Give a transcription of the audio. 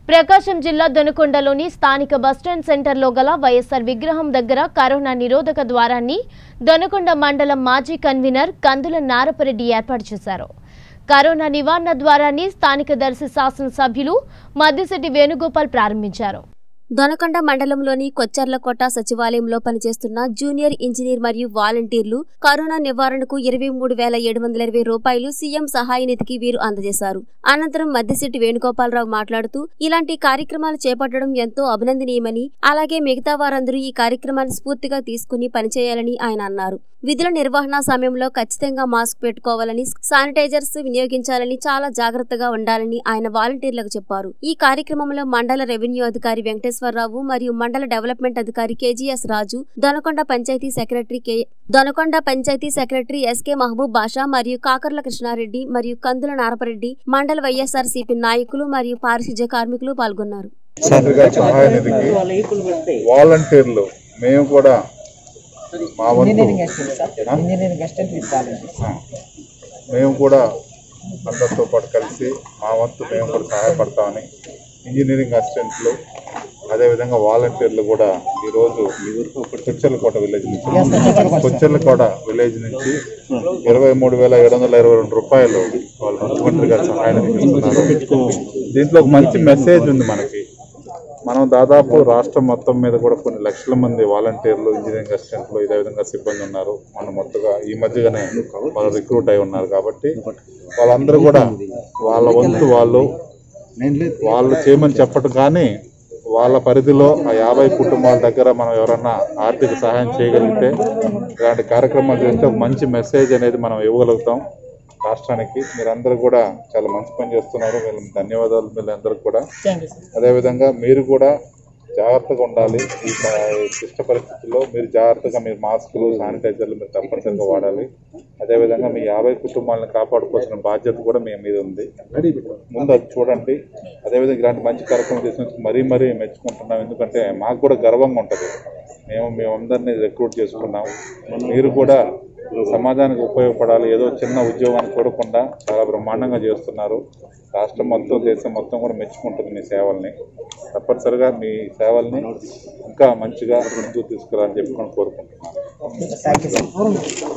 ప్రకాశం జిల్లా దొనకొండలోని స్థానిక బస్టాండ్ సెంటర్లో గల వైఎస్ఆర్ విగ్రహం దగ్గర కరోనా నిరోధక ద్వారాన్ని దొనకొండ మండలం మాజీ కన్వీనర్ కందుల నారపరెడ్డి ఏర్పాటు చేశారు కరోనా నివారణ ద్వారాన్ని స్థానిక దర్శి శాసనసభ్యులు మద్దిశెట్టి వేణుగోపాల్ ప్రారంభించారు దొనకొండ మండలంలోని కొచ్చర్లకోట సచివాలయంలో పనిచేస్తున్న జూనియర్ ఇంజనీర్ మరియు వాలంటీర్లు కరోనా నివారణకు ఇరవై మూడు వేల ఏడు వందల ఇరవై రూపాయలు సీఎం సహాయ నిధికి వీరు అందజేశారు అనంతరం మద్దిశెట్టి వేణుగోపాలరావు మాట్లాడుతూ ఇలాంటి కార్యక్రమాలు చేపట్టడం ఎంతో అభినందనీయమని అలాగే మిగతా వారందరూ ఈ కార్యక్రమాన్ని స్ఫూర్తిగా తీసుకుని పనిచేయాలని ఆయన అన్నారు విధుల నిర్వహణ సమయంలో ఖచ్చితంగా మాస్క్ పెట్టుకోవాలని శానిటైజర్స్ వినియోగించాలని చాలా జాగ్రత్తగా ఉండాలని ఆయన వాలంటీర్లకు చెప్పారు ఈ కార్యక్రమంలో మండల రెవెన్యూ అధికారి వెంకటేశ్వరరావు మరియు మండల డెవలప్మెంట్ అధికారి KGS Raju Donakonda panchayat secretary K Donakonda panchayat secretary SK Mahaboob Basha మరియు కాకర్ల కృష్ణారెడ్డి మరియు కందుల నారపరెడ్డి మండల వైఎస్ఆర్ సిపి నాయకులు మరియు పారిశుధ్య కార్మికులు పాల్గొన్నారు మంత్రిగా సహాయ నిధికి వాలంటీర్లు మేము కూడా మా వంతు engineering assistant sir engineering assistant with volunteers ఆ, మేము కూడా అందరితో పాటు కలిసి మా వంతు మేము కూడా సహాయపడతామని ఇంజనీరింగ్ అసిస్టెంట్లు అదేవిధంగా వాలంటీర్లు కూడా ఈరోజు కొచ్చెర్లకోట విలేజ్ నుంచి కొచ్చెర్లకోట విలేజ్ నుంచి ఇరవై మూడు వేల ఏడు వందల ఇరవై రెండు రూపాయలు వాళ్ళు ముఖ్యమంత్రి గారు సహాయం ఇస్తున్నారు దీంట్లో ఒక మంచి మెసేజ్ ఉంది మనకి మనం దాదాపు రాష్ట్రం మొత్తం మీద కూడా కొన్ని లక్షల మంది వాలంటీర్లు ఇంజనీరింగ్ అసిస్టెంట్లు ఇదే విధంగా సిబ్బంది ఉన్నారు మనం మొత్తగా ఈ మధ్యగానే వాళ్ళు రిక్రూట్ అయి ఉన్నారు కాబట్టి వాళ్ళందరూ కూడా వాళ్ళ వంతు వాళ్ళు వాళ్ళు చేయమని చెప్పడం కానీ వాళ్ళ పరిధిలో ఆ యాభై కుటుంబాల దగ్గర మనం ఎవరన్నా ఆర్థిక సహాయం చేయగలిగితే ఇలాంటి కార్యక్రమాలు చేస్తే ఒక మంచి మెసేజ్ అనేది మనం ఇవ్వగలుగుతాం రాష్ట్రానికి మీరందరూ కూడా చాలా మంచి పని చేస్తున్నారు వీళ్ళకి ధన్యవాదాలు వీళ్ళందరికీ కూడా అదేవిధంగా మీరు కూడా జాగ్రత్తగా ఉండాలి ఈ ప- ఈ క్లిష్ట పరిస్థితుల్లో మీరు జాగ్రత్తగా మీరు మాస్కులు శానిటైజర్లు మీరు తప్పనిసరిగా వాడాలి అదేవిధంగా మీ యాభై కుటుంబాలను కాపాడుకోవాల్సిన బాధ్యత కూడా మీ మీద ఉంది ముందు అది చూడండి అదేవిధంగా ఇలాంటి మంచి కార్యక్రమం చేసినందుకు మరీ మరీ మెచ్చుకుంటున్నాం ఎందుకంటే మాకు కూడా గర్వంగా ఉంటుంది మేము మేమందరినీ రిక్రూట్ చేసుకున్నాం మీరు కూడా సమాజానికి ఉపయోగపడాలి ఏదో చిన్న ఉద్యోగాన్ని చూడకుండా చాలా బ్రహ్మాండంగా చేస్తున్నారు రాష్ట్రం మొత్తం దేశం మొత్తం కూడా మెచ్చుకుంటుంది మీ సేవల్ని తప్పనిసరిగా మీ సేవల్ని ఇంకా మంచిగా ముందుకు తీసుకురాని చెప్పి మనం కోరుకుంటున్నాను థ్యాంక్ యూ సార్